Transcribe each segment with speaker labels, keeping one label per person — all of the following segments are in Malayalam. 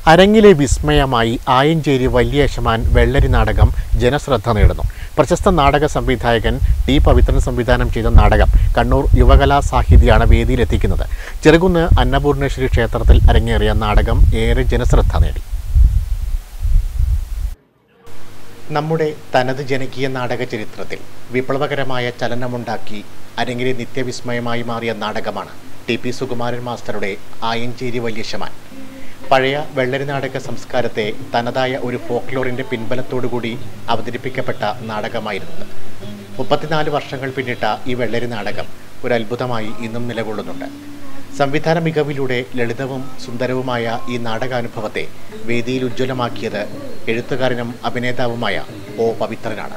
Speaker 1: അരങ്ങിലെ വിസ്മയമായി ആയഞ്ചേരി വലിയശമാൻ വെള്ളരി നാടകം ജനശ്രദ്ധ നേടുന്നു പ്രശസ്ത നാടക സംവിധായകൻ ടി പവിത്രൻ സംവിധാനം ചെയ്ത നാടകം കണ്ണൂർ യുവകലാ സാഹിതിയാണ് വേദിയിലെത്തിക്കുന്നത് ചെറുകുന്ന് അന്നപൂർണേശ്വരി ക്ഷേത്രത്തിൽ അരങ്ങേറിയ നാടകം ഏറെ ജനശ്രദ്ധ നേടി നമ്മുടെ തനത് ജനകീയ നാടക ചരിത്രത്തിൽ വിപ്ലവകരമായ ചലനമുണ്ടാക്കി അരങ്ങിലെ നിത്യവിസ്മയമായി മാറിയ നാടകമാണ് ടി പി സുകുമാരൻ മാസ്റ്ററുടെ ആയഞ്ചേരി വല്യശമാൻ പഴയ വെള്ളരി നാടക സംസ്കാരത്തെ തനതായ ഒരു ഫോക്ലോറിൻ്റെ പിൻബലത്തോടുകൂടി അവതരിപ്പിക്കപ്പെട്ട നാടകമായിരുന്നത് മുപ്പത്തിനാല് വർഷങ്ങൾ പിന്നിട്ട ഈ വെള്ളരി നാടകം ഒരു അത്ഭുതമായി ഇന്നും നിലകൊള്ളുന്നുണ്ട് സംവിധാന മികവിലൂടെ ലളിതവും സുന്ദരവുമായ ഈ നാടകാനുഭവത്തെ വേദിയിൽ ഉജ്ജ്വലമാക്കിയത് എഴുത്തുകാരനും അഭിനേതാവുമായ ഒ പവിത്രനാണ്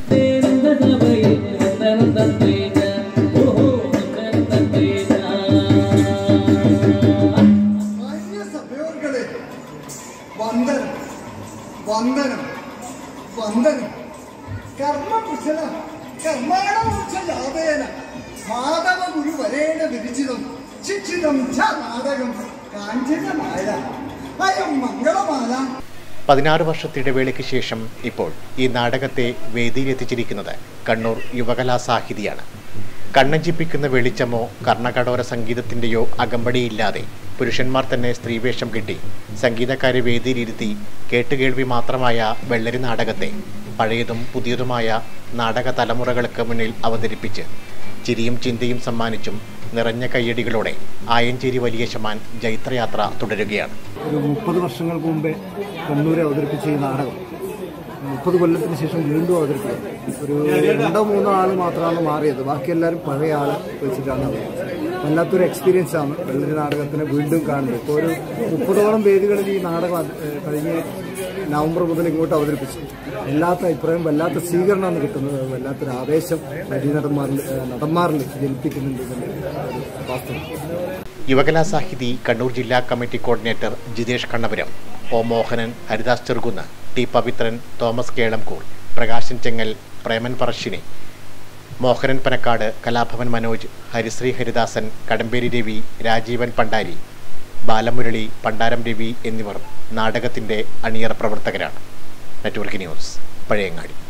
Speaker 2: മാന്യ സഭയോർകളെ വന്ദനം വന്ദനം വന്ദനം കർമ്മകുശല കർമാണമുച്ചയാതേന മാധവ ഗുരു വരേണ വിരിച്ചിതം ശിക്ഷിതം ച നാടകം കാഞ്ചനമായ അയം മംഗളമാല
Speaker 1: പതിനാറ് വർഷത്തെ ഇടവേളയ്ക്ക് ശേഷം ഇപ്പോൾ ഈ നാടകത്തെ വേദിയിലെത്തിച്ചിരിക്കുന്നത് കണ്ണൂർ യുവകലാ സാഹിതിയാണ് കണ്ണഞ്ചിപ്പിക്കുന്ന വെളിച്ചമോ കർണകടോര സംഗീതത്തിൻ്റെയോ അകമ്പടിയില്ലാതെ പുരുഷന്മാർ തന്നെ സ്ത്രീവേഷം കിട്ടി സംഗീതക്കാരെ വേദിയിലിരുത്തി കേട്ടുകേൾവി മാത്രമായ വെള്ളരി നാടകത്തെ പഴയതും പുതിയതുമായ നാടക തലമുറകൾക്ക് മുന്നിൽ അവതരിപ്പിച്ച് ചിരിയും ചിന്തയും സമ്മാനിച്ചും നിറഞ്ഞ കയ്യടികളോടെ ആയഞ്ചേരി വലിയ ശമാൻ ജൈത്രയാത്ര തുടരുകയാണ്
Speaker 3: ഒരു മുപ്പത് വർഷങ്ങൾക്ക് മുമ്പേ കണ്ണൂർ അവതരിപ്പിച്ച ഈ നാടകം മുപ്പത് കൊല്ലത്തിന് ശേഷം വീണ്ടും അവതരിപ്പിക്കും ഒരു രണ്ടോ മൂന്നോ ആൾ മാത്രമാണ് മാറിയത് ബാക്കി എല്ലാവരും പഴയ ആൾ വെച്ചിട്ടാണ് അവതരിപ്പിച്ചത് വല്ലാത്തൊരു എക്സ്പീരിയൻസ് ആണ് വെള്ളരി നാടകത്തിനെ വീണ്ടും കാണുന്നത് ഇപ്പോൾ ഒരു മുപ്പതോളം വേദികളിൽ ഈ നാടകം അത്- ഏഹ് കഴിഞ്ഞ നവംബർ മുതൽ ഇങ്ങോട്ട് അവതരിപ്പിച്ചു വല്ലാത്ത അഭിപ്രായം വല്ലാത്ത സ്വീകരണമാണ് കിട്ടുന്നത് വല്ലാത്തൊരു ആവേശം നടന്മാരിൽ നടന്മാരിൽ ജനിപ്പിക്കുന്നുണ്ട് ഇതിൻ്റെ വാസ്തവം
Speaker 1: യുവകലാ സാഹിതി കണ്ണൂർ ജില്ലാ committee coordinator Jithesh Kannapuram O Mohanan Haridas Cherukunnu T Pavithran Thomas Kelamkur Prakashan Chengal Preman Parassini Mohanan Panakkad Kalabhavan Manoj Harisree Haridasan Kadamberi Ravi Rajeevan Pandari Balamurali Pandaram Ravi എന്നിവർ നാടകത്തിൻ്റെ അണിയറ പ്രവർത്തകരാണ് നെറ്റ്വർക്ക് ന്യൂസ് പഴയങ്ങാടി